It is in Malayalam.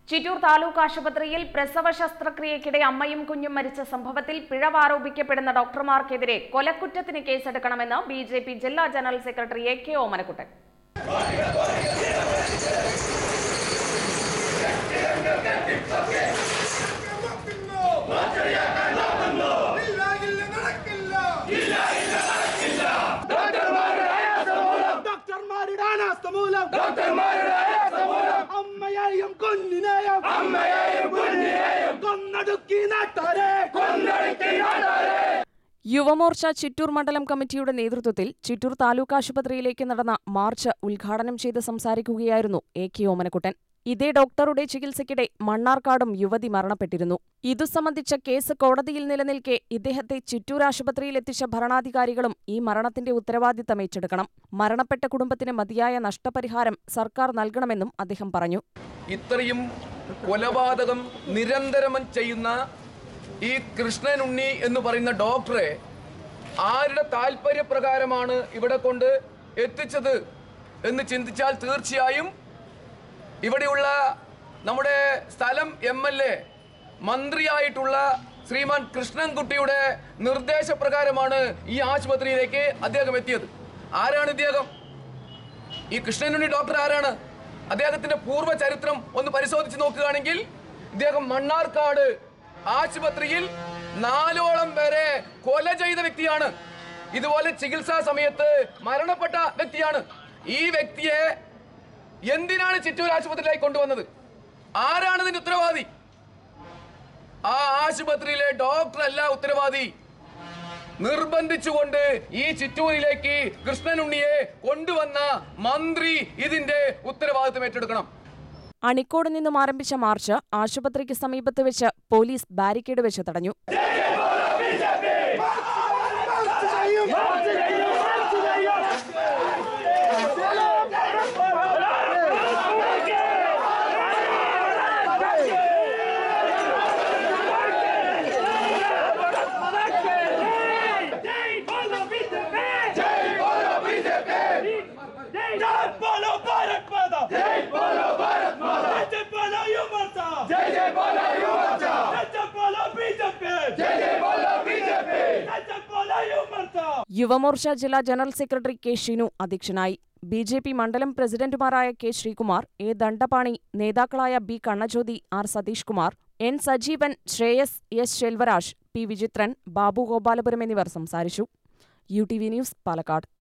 ചിറ്റൂർ താലൂക്ക് ആശുപത്രിയിൽ പ്രസവ ശസ്ത്രക്രിയയ്ക്കിടെ അമ്മയും കുഞ്ഞും മരിച്ച സംഭവത്തിൽ പിഴവ് ആരോപിക്കപ്പെടുന്ന ഡോക്ടർമാർക്കെതിരെ കൊലക്കുറ്റത്തിന് കേസെടുക്കണമെന്ന് ബി ജെ പി ജില്ലാ general secretary A K Omanakuttan ഇല്ല ഇല്ല നടക്കില്ല ഡോക്ടർമാരുടെ അനാസ്ഥ മൂലം അമ്മയെയും കുഞ്ഞിനെയും അമ്മയെയും കുഞ്ഞിനെയും കൊന്നടുക്കി നാട്ടാരെ കൊന്നടുക്കി നാട്ടാരെ യുവമോർച്ച ചിറ്റൂർ മണ്ഡലം കമ്മിറ്റിയുടെ നേതൃത്വത്തിൽ ചിറ്റൂർ താലൂക്ക് ആശുപത്രിയിലേക്ക് നടന്ന മാർച്ച് ഉദ്ഘാടനം ചെയ്ത് സംസാരിക്കുകയായിരുന്നു എ കെ ഓമനക്കുട്ടൻ ഇതേ ഡോക്ടറുടെ ചികിത്സയ്ക്കിടെ മണ്ണാർക്കാടും യുവതി മരണപ്പെട്ടിരുന്നു ഇതു സംബന്ധിച്ച കേസ് കോടതിയിൽ നിലനിൽക്കെ ഇദ്ദേഹത്തെ ചിറ്റൂർ ആശുപത്രിയിൽ എത്തിച്ച ഭരണാധികാരികളും ഈ മരണത്തിന്റെ ഉത്തരവാദിത്തം ഏറ്റെടുക്കണം മരണപ്പെട്ട കുടുംബത്തിന് മതിയായ നഷ്ടപരിഹാരം സർക്കാർ നൽകണമെന്നും അദ്ദേഹം പറഞ്ഞു ഇത്രയും കൊലപാതകം നിരന്തരം ചെയ്യുന്ന ഈ കൃഷ്ണനുണ്ണി എന്ന് പറയുന്ന ഡോക്ടറെ ആരുടെ താല്പര്യപ്രകാരമാണ് ഇവിടെ കൊണ്ട് എത്തിച്ചത് എന്ന് ചിന്തിച്ചാൽ തീർച്ചയായും ഇവിടെയുള്ള നമ്മുടെ സ്ഥലം എം എൽ എ മന്ത്രിയായിട്ടുള്ള ശ്രീമാൻ കൃഷ്ണൻകുട്ടിയുടെ നിർദ്ദേശപ്രകാരമാണ് ഈ ആശുപത്രിയിലേക്ക് അദ്ദേഹം എത്തിയത് ആരാണ് ഇദ്ദേഹം ഈ കൃഷ്ണനുണ്ണി ഡോക്ടർ ആരാണ് അദ്ദേഹത്തിന്റെ പൂർവ്വ ചരിത്രം ഒന്ന് പരിശോധിച്ച് നോക്കുകയാണെങ്കിൽ ഇദ്ദേഹം മണ്ണാർക്കാട് ആശുപത്രിയിൽ നാലോളം പേരെ കൊല ചെയ്ത വ്യക്തിയാണ് ഇതുപോലെ ചികിത്സാ സമയത്ത് മരണപ്പെട്ട വ്യക്തിയാണ് ഈ വ്യക്തിയെ എന്തിനാണ് ചിറ്റൂർ ആശുപത്രിയിലേക്ക് കൊണ്ടുവന്നത് ആരാണ് ഇതിന്റെ ഉത്തരവാദി ആ ആശുപത്രിയിലെ ഡോക്ടർ അല്ല ഉത്തരവാദി നിർബന്ധിച്ചുകൊണ്ട് ഈ ചിറ്റൂരിലേക്ക് കൃഷ്ണനുണ്ണിയെ കൊണ്ടുവന്ന മന്ത്രി ഇതിന്റെ ഉത്തരവാദിത്വം ഏറ്റെടുക്കണം അണിക്കോട് നിന്നും ആരംഭിച്ച മാർച്ച് ആശുപത്രിക്ക് സമീപത്ത് വെച്ച് പോലീസ് ബാരിക്കേഡ് വെച്ച് തടഞ്ഞു जय बोलो भारत माता जय बोलो भारत माता जय बोलो युवा मोर्चा जय जय बोलो युवा मोर्चा जय जय बोलो बीजेपी जय जय बोलो बीजेपी जय जय बोलो युवा मोर्चा യുവമോർച്ച ജില്ലാ ജനറൽ സെക്രട്ടറി കെ ഷിനു അധ്യക്ഷനായി ബി ജെ പി മണ്ഡലം പ്രസിഡന്റുമാരായ കെ ശ്രീകുമാർ എ ദണ്ഡപാണി നേതാക്കളായ B Kannajyothi R Satheesh Kumar N Sajeevan Sreyas S Selvaraj P Vichithran Babu Gopalapuram എന്നിവർ സംസാരിച്ചു U T V news Palakkad